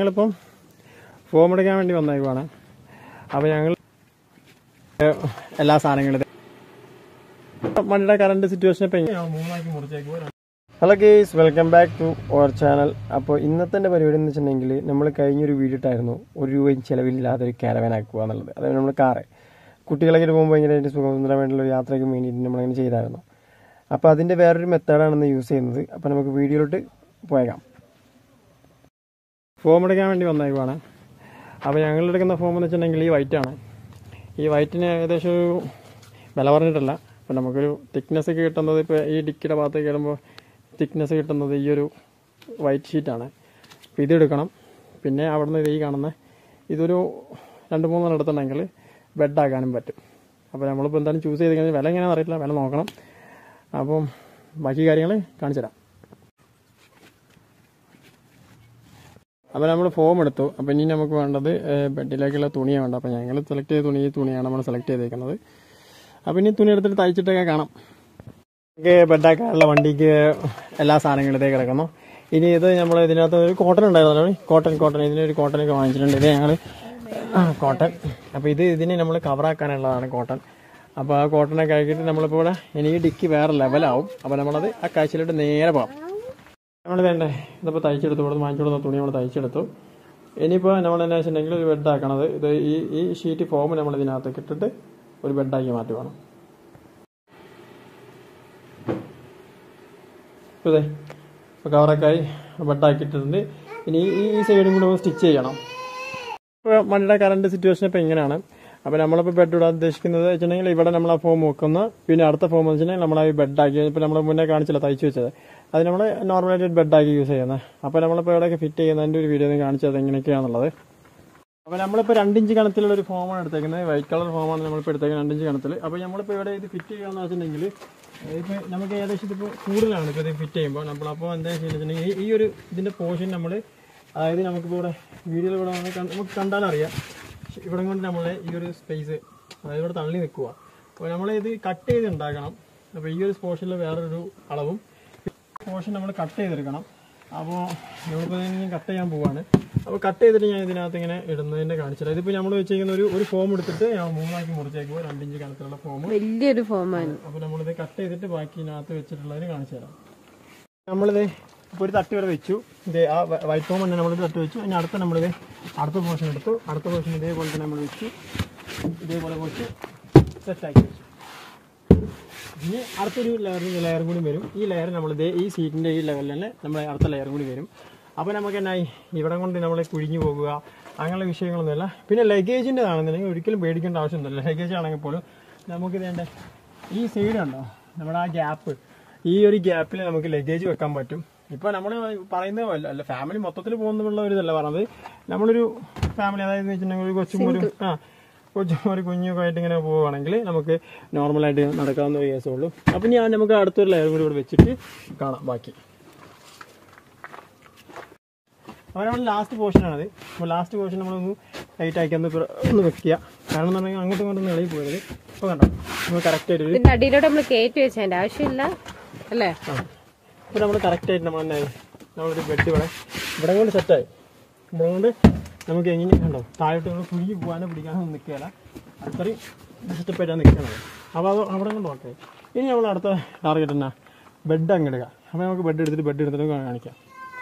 ഞങ്ങളിപ്പം ഫോം എടുക്കാൻ വേണ്ടി വന്നേക്കുവാണ് അപ്പോൾ ഞങ്ങൾ ഏഹ്, എല്ലാ സാധനങ്ങളും വണ്ടിയുടെ കറണ്ട് സിറ്റുവേഷൻ ഇപ്പം മൂന്നാക്കി മുറിച്ചേക്കുവാണ് hello guys welcome back to our channel അപ്പോൾ ഇന്നത്തെ എൻ്റെ പരിപാടി എന്ന് വെച്ചിട്ടുണ്ടെങ്കിൽ നമ്മൾ കഴിഞ്ഞൊരു വീഡിയോ ഇട്ടായിരുന്നു ഒരു രൂപയും ചിലവില്ലാതെ ഒരു ക്യാരവാൻ ആക്കുക എന്നുള്ളത് അതായത് നമ്മൾ കാറ് കുട്ടികളൊക്കെ പോകുമ്പോൾ ഭയങ്കരമായിട്ട് സുഖസുന്ദരമായിട്ടുള്ള ഒരു യാത്രയ്ക്ക് വേണ്ടിയിട്ട് നമ്മളങ്ങനെ ചെയ്തായിരുന്നു അപ്പോൾ അതിൻ്റെ വേറൊരു മെത്തേഡാണ് ഇന്ന് യൂസ് ചെയ്യുന്നത് അപ്പോൾ നമുക്ക് വീഡിയോയിലോട്ട് പോയേക്കാം ഫോം എടുക്കാൻ വേണ്ടി വന്നേക്കുവാണ് അപ്പോൾ ഞങ്ങൾ എടുക്കുന്ന ഫോം എന്ന് വെച്ചിട്ടുണ്ടെങ്കിൽ ഈ വൈറ്റാണ് ഈ വൈറ്റിന് ഏകദേശം ഒരു വില പറഞ്ഞിട്ടല്ല അപ്പോൾ നമുക്കൊരു തിക്നെസ് ഒക്കെ കിട്ടുന്നത് ഇപ്പോൾ ഈ ഡിക്കിയുടെ ഭാഗത്തേക്ക് ഇടുമ്പോൾ തിക്നെസ് കിട്ടുന്നത് ഈ ഒരു വൈറ്റ് ഷീറ്റാണ് അപ്പോൾ ഇത് എടുക്കണം പിന്നെ അവിടുന്ന് ഇത് ഈ കാണുന്ന ഇതൊരു രണ്ട് മൂന്നെണ്ണം എടുത്തിട്ടുണ്ടെങ്കിൽ ബെഡാക്കാനും പറ്റും അപ്പോൾ നമ്മളിപ്പോൾ എന്തായാലും ചൂസ് ചെയ്ത് കഴിഞ്ഞാൽ വില എങ്ങനെയാണെന്ന് അറിയില്ല വില നോക്കണം അപ്പം ബാക്കി കാര്യങ്ങൾ കാണിച്ചു തരാം അപ്പോൾ നമ്മൾ ഫോം എടുത്തു അപ്പോൾ ഇനി നമുക്ക് വേണ്ടത് ഏഹ്, ബെഡിലേക്കുള്ള തുണിയാണ് വേണ്ടത് അപ്പോൾ ഞങ്ങൾ സെലക്ട് ചെയ്ത തുണി ഈ തുണിയാണ് നമ്മൾ സെലക്ട് ചെയ്തേക്കുന്നത് അപ്പോൾ ഇനി തുണി എടുത്തിട്ട് തയ്ച്ചിട്ടൊക്കെ കാണാം നമുക്ക് ബെഡാക്കാനുള്ള വണ്ടിക്ക് എല്ലാ സാധനങ്ങളും ഇതേ കിടക്കുന്നു ഇനി ഇത് നമ്മൾ ഇതിനകത്ത് ഒരു കോട്ടൺ ഉണ്ടായിരുന്നു കോട്ടൺ കോട്ടൺ ഇതിനൊരു കോട്ടനൊക്കെ വാങ്ങിച്ചിട്ടുണ്ട് ഇത് ഞങ്ങൾ കോട്ടൺ അപ്പോൾ ഇത് ഇതിനെ നമ്മൾ കവറാക്കാനുള്ളതാണ് കോട്ടൺ അപ്പോൾ ആ കോട്ടണൊക്കെ ആക്കിയിട്ട് നമ്മളിപ്പോൾ ഇവിടെ ഇനി ഈ ഡിക്കി വേറെ ലെവലാവും അപ്പോൾ നമ്മളത് ആ കാഴ്ചയിലോട്ട് നേരെ പോകാം നമ്മൾ വേണ്ടേ ഇതിപ്പോൾ തയ്ച്ചെടുത്തു ഇവിടെ വാങ്ങിച്ചു കൊടുത്ത തുണി നമ്മൾ തയ്ച്ചെടുത്തു ഇനിയിപ്പോൾ നമ്മൾ എന്നാ വെച്ചിട്ടുണ്ടെങ്കിൽ ഒരു ബെഡാക്കണത് ഇത് ഈ ഈ ഷീറ്റ് ഫോം നമ്മൾ ഇതിനകത്തേക്ക് ഇട്ടിട്ട് ഒരു ബെഡാക്കി മാറ്റുവാണ് ഇപ്പൊ ഇതേ ഇപ്പോൾ കവറൊക്കെ ആയി ബെഡാക്കിയിട്ടുണ്ട് ഇനി ഈ ഈ സൈഡും കൂടെ സ്റ്റിച്ച് ചെയ്യണം ഇപ്പോൾ വണ്ടിയുടെ കറണ്ട് സിറ്റുവേഷൻ ഇപ്പോൾ ഇങ്ങനെയാണ് അപ്പോൾ നമ്മളിപ്പോൾ ബെഡ് ഇടാൻ ഉദ്ദേശിക്കുന്നത് വെച്ചിട്ടുണ്ടെങ്കിൽ ഇവിടെ നമ്മൾ ആ ഫോം വെക്കുന്ന പിന്നെ അടുത്ത ഫോം എന്ന് വെച്ചിട്ടുണ്ടെങ്കിൽ നമ്മൾ ആ ബെഡാക്കി ഇപ്പോൾ നമ്മൾ മുന്നേ കാണിച്ചില്ല തയ്ച്ചു വെച്ചത് അത് നമ്മൾ നോർമലായിട്ട് ഒരു ബെഡാക്കി യൂസ് ചെയ്യുന്നത് അപ്പോൾ നമ്മളിപ്പോൾ ഇവിടെയൊക്കെ ഫിറ്റ് ചെയ്യുന്നതിൻ്റെ ഒരു വീഡിയോ കാണിച്ചത് എങ്ങനെയൊക്കെയാണെന്നുള്ളത് അപ്പോൾ നമ്മളിപ്പോൾ രണ്ടിഞ്ച് കണത്തിലുള്ള ഒരു ഫോമാണ് എടുത്തേക്കുന്നത് വൈറ്റ് കളർ ഫോമാണ് നമ്മളിപ്പോൾ എടുത്തേക്കുന്നത് രണ്ടിഞ്ച് കണത്തിൽ അപ്പോൾ നമ്മളിപ്പോൾ ഇവിടെ ഇത് ഫിറ്റ് ചെയ്യുകയെന്ന് വെച്ചിട്ടുണ്ടെങ്കിൽ ഇപ്പോൾ നമുക്ക് ഏകദേശം ഇതിപ്പോൾ കൂടുതലാണ് ഇപ്പോൾ ഇത് ഫിറ്റ് ചെയ്യുമ്പോൾ നമ്മളപ്പോൾ എന്താ ചെയ്യുന്നത് ഈ ഒരു ഇതിൻ്റെ പോർഷൻ നമ്മൾ അതായത് നമുക്കിപ്പോൾ ഇവിടെ വീഡിയോയിൽ ഇവിടെ വന്ന് കണ്ട് നമുക്ക് കണ്ടാലറിയാം ഇവിടെ കൊണ്ട് നമ്മൾ ഈ ഒരു സ്പേസ് അതായത് ഇവിടെ തള്ളി നിൽക്കുക അപ്പോൾ നമ്മൾ ഇത് കട്ട് ചെയ്ത് ഉണ്ടാക്കണം അപ്പോൾ ഈ ഒരു പോർഷനിൽ വേറൊരു അളവും പോർഷൻ നമ്മൾ കട്ട് ചെയ്തെടുക്കണം അപ്പോൾ നമ്മളിപ്പോൾ ഇതിന് കട്ട് ചെയ്യാൻ പോവാണ് അപ്പോൾ കട്ട് ചെയ്തിട്ട് ഞാൻ ഇതിനകത്ത് ഇങ്ങനെ ഇടുന്നതിൻ്റെ കാണിച്ചില്ല ഇതിപ്പോൾ നമ്മൾ വെച്ചിരിക്കുന്ന ഒരു ഒരു ഫോം എടുത്തിട്ട് ഞാൻ മൂന്നാക്കി മുറിച്ചേക്കുക രണ്ടിഞ്ച് കണത്തിലുള്ള ഫോം വലിയൊരു ഫോമാണ് അപ്പോൾ നമ്മളിത് കട്ട് ചെയ്തിട്ട് ബാക്കി ഇതിനകത്ത് വെച്ചിട്ടുള്ളതിന് കാണിച്ചു തരാം നമ്മളിത് ഇപ്പോൾ ഒരു തട്ട് വരെ വെച്ചു ഇത് ആ വൈറ്റ് ഫോം തന്നെ നമ്മളിത് തട്ട് വെച്ചു ഇനി അടുത്ത നമ്മളിത് അടുത്ത പോർഷൻ എടുത്തു അടുത്ത പോർഷൻ ഇതേപോലെ തന്നെ നമ്മൾ വെച്ചു ഇതേപോലെ വെച്ച് സെറ്റാക്കി വെച്ചു ഇനി അടുത്തൊരു ലെയർ ലെയർ കൂടി വരും ഈ ലെയർ നമ്മൾ ഇതേ ഈ സീറ്റിൻ്റെ ഈ ലെവലിൽ തന്നെ നമ്മൾ അടുത്ത ലെയർ കൂടി വരും അപ്പോൾ നമുക്ക് എന്നായി ഇവിടെ കൊണ്ട് നമ്മൾ കുഴിഞ്ഞു പോകുക അങ്ങനെയുള്ള വിഷയങ്ങളൊന്നുമില്ല പിന്നെ ലഗേജിൻ്റെ ആണെന്നുണ്ടെങ്കിൽ ഒരിക്കലും പേടിക്കേണ്ട ആവശ്യമൊന്നുമില്ല ലഗേജ് ആണെങ്കിൽ പോലും നമുക്ക് വേണ്ട ഈ സൈഡ് ഉണ്ടോ നമ്മുടെ ആ ഗ്യാപ്പ് ഈ ഒരു ഗ്യാപ്പിൽ നമുക്ക് ലഗേജ് വെക്കാൻ പറ്റും ഇപ്പോൾ നമ്മൾ പറയുന്നത് പോലെ അല്ല ഫാമിലി മൊത്തത്തിൽ പോകുന്നുള്ള ഒരു ഇതല്ല പറഞ്ഞത് നമ്മളൊരു ഫാമിലി അതായത് എന്ന് വെച്ചിട്ടുണ്ടെങ്കിൽ ഒരു കൊച്ചും ഒരു ആ കൊച്ചും ഒരു കുഞ്ഞൊക്കെ ആയിട്ട് ഇങ്ങനെ പോവുകയാണെങ്കിൽ നമുക്ക് നോർമലായിട്ട് നടക്കാവുന്ന ഒരു കേസേ ഉള്ളൂ അപ്പം ഞാൻ നമുക്ക് അടുത്തൊരു ലെയർ കൂടി ഇവിടെ വെച്ചിട്ട് കാണാം ബാക്കി അപ്പോൾ നമ്മൾ ലാസ്റ്റ് പോർഷനാണത് അപ്പോൾ ലാസ്റ്റ് പോർഷൻ നമ്മളൊന്ന് ടൈറ്റ് ആക്കി ഒന്ന് പ്ര- ഒന്ന് വെക്കുക കാരണം എന്ന് പറഞ്ഞാൽ അങ്ങോട്ടും ഇങ്ങോട്ടും ഇളകി പോയത് ഇപ്പോൾ കണ്ടോ നമ്മൾ കറക്റ്റായിട്ട് ഒരു ഇതിന്റെ അടിയിലോട്ട് നമ്മൾ കയറ്റി വെച്ചതിന്റെ ആവശ്യമില്ല അല്ലേ ആ ഇപ്പോൾ നമ്മൾ കറക്റ്റായിട്ട് നമ്മൾ എന്നായി നമ്മളൊരു ബെഡ് ഇവിടെ ഇവിടെ കൊണ്ട് സെറ്റായി ഇവിടെ കൊണ്ട് നമുക്ക് എങ്ങനെ കണ്ടോ താഴോട്ട് നമ്മൾ കുഴിഞ്ഞ് പോകാനോ പിടിക്കാനോ ഒന്നും നിൽക്കുകയില്ല അത്രയും സെറ്റപ്പായിട്ടാണ് നിൽക്കുന്നത് അപ്പോൾ അത് അവിടെ കൊണ്ട് ഓക്കെ ഇനി നമ്മൾ അടുത്ത ടാർഗറ്റ് എന്നാ ബെഡ് അങ്ങ് ഇടുക അപ്പോൾ നമുക്ക് ബെഡ് എടുത്തിട്ട് ബെഡ് എടുത്തിട്ട് കാണിക്കാം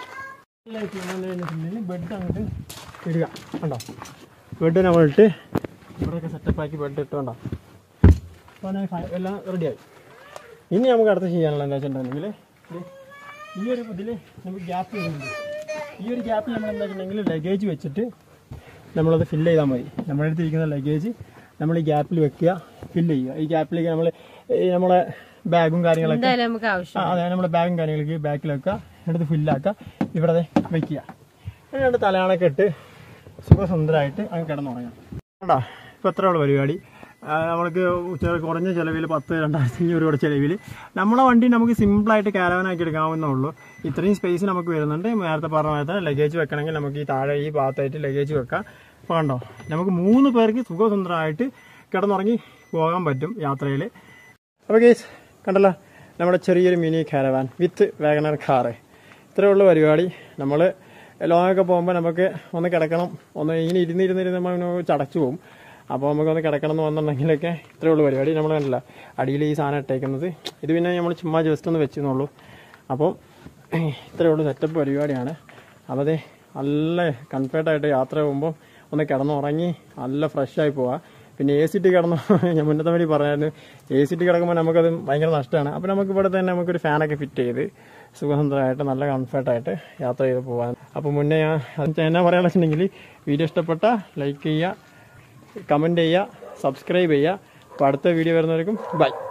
ബെഡ് അങ്ങോട്ട് ഇടുക കണ്ടോ ബെഡ് നമ്മളിട്ട് ഇവിടെയൊക്കെ സെറ്റപ്പാക്കി ബെഡ് ഇട്ട് കണ്ടോ അപ്പോൾ അങ്ങനെ ഫ- എല്ലാം റെഡിയായി ഇനി നമുക്ക് അടുത്ത് ചെയ്യാനുള്ള എന്താ വെച്ചിട്ടുണ്ടെങ്കിൽ ഈ ഒരു ഇതിൽ നമുക്ക് ഗ്യാപ്പ് വരുന്നുണ്ട് ഈ ഒരു ഗ്യാപ്പ് നമ്മൾ എന്താ വെച്ചിട്ടുണ്ടെങ്കിൽ ലഗേജ് വെച്ചിട്ട് നമ്മളത് ഫില്ല് ചെയ്താൽ മതി നമ്മുടെ അടുത്ത് ഇരിക്കുന്ന ലഗേജ് നമ്മൾ ഈ ഗ്യാപ്പിൽ വെക്കുക ഫില്ല് ചെയ്യുക ഈ ഗ്യാപ്പിലേക്ക് നമ്മൾ ഈ നമ്മളെ ബാഗും കാര്യങ്ങളൊക്കെ എന്തായാലും നമുക്ക് ആവശ്യം ആ അതെ നമ്മുടെ ബാഗും കാര്യങ്ങൾക്ക് ബാക്കിൽ വെക്കുക എടുത്ത് ഫില്ലാക്കുക ഇവിടെ ദേ വെക്കുക എന്നിട്ട് തലയാണൊക്കെ ഇട്ട് സുഖസുന്ദരമായിട്ട് അങ്ങ് കിടന്നുറങ്ങാം വേണ്ട ഇപ്പോൾ എത്ര ഉള്ള പരിപാടി ആ, നമ്മൾക്ക് ചെറു കുറഞ്ഞ ചിലവിൽ പത്ത് രണ്ടായിരത്തി അഞ്ഞൂറ് രൂപയുടെ ചിലവിൽ നമ്മളെ വണ്ടി നമുക്ക് സിമ്പിളായിട്ട് കാരവനാക്കി എടുക്കാവുന്നേ ഉള്ളൂ ഇത്രയും സ്പേസ് നമുക്ക് വരുന്നുണ്ട് നേരത്തെ പറഞ്ഞ പോലെ തന്നെ ലഗേജ് വെക്കണമെങ്കിൽ നമുക്ക് ഈ താഴെ ഈ ഭാഗത്തായിട്ട് ലഗേജ് വെക്കാം അപ്പോൾ കണ്ടോ നമുക്ക് മൂന്ന് പേർക്ക് സുഖസുന്ദരമായിട്ട് കിടന്നുറങ്ങി പോകാൻ പറ്റും യാത്രയിൽ അപ്പോൾ കേസ് കണ്ടല്ലോ നമ്മുടെ ചെറിയൊരു mini caravan with WagonR car ഇത്രയുള്ള പരിപാടി നമ്മൾ ലോങ് ഒക്കെ പോകുമ്പോൾ നമുക്ക് ഒന്ന് കിടക്കണം ഒന്ന് ഇങ്ങനെ ഇരുന്ന് ഇരുന്ന് ഇരുന്ന് നമ്മൾ ചടച്ചു പോകും അപ്പോൾ നമുക്കൊന്ന് കിടക്കണം എന്ന് വന്നിട്ടുണ്ടെങ്കിലൊക്കെ ഇത്രയേ ഉള്ളൂ പരിപാടി നമ്മൾ കണ്ടില്ല അടിയിൽ ഈ സാധനം ഇട്ടേക്കുന്നത് ഇത് പിന്നെ നമ്മൾ ചുമ്മാ ജസ്റ്റ് ഒന്ന് വെച്ചെന്നുള്ളൂ അപ്പോൾ ഇത്രയേ ഉള്ളൂ സെറ്റപ്പ് പരിപാടിയാണ് അപ്പോൾ അതെ നല്ല കംഫർട്ടായിട്ട് യാത്ര പോകുമ്പോൾ ഒന്ന് കിടന്നുറങ്ങി നല്ല ഫ്രഷായി പോവാം പിന്നെ എ സി ടി കിടന്നു ഞാൻ മുന്നത്തെ വഴി പറഞ്ഞായിരുന്നു എ സി ടി കിടക്കുമ്പോൾ നമുക്കത് ഭയങ്കര നഷ്ടമാണ് അപ്പോൾ നമുക്ക് ഇവിടെ തന്നെ നമുക്കൊരു ഫാനൊക്കെ ഫിറ്റ് ചെയ്ത് സുഖസുന്ദരമായിട്ട് നല്ല കംഫർട്ടായിട്ട് യാത്ര ചെയ്ത് പോകാൻ അപ്പോൾ മുന്നേ ഞാൻ അത് എന്നാ പറയാന്ന് വെച്ചിട്ടുണ്ടെങ്കിൽ വീഡിയോ ഇഷ്ടപ്പെട്ട ലൈക്ക് ചെയ്യുക കമൻറ്റ് ചെയ്യുക സബ്സ്ക്രൈബ് ചെയ്യുക അപ്പോൾ അടുത്ത വീഡിയോ വരുന്നവർക്കും ബൈ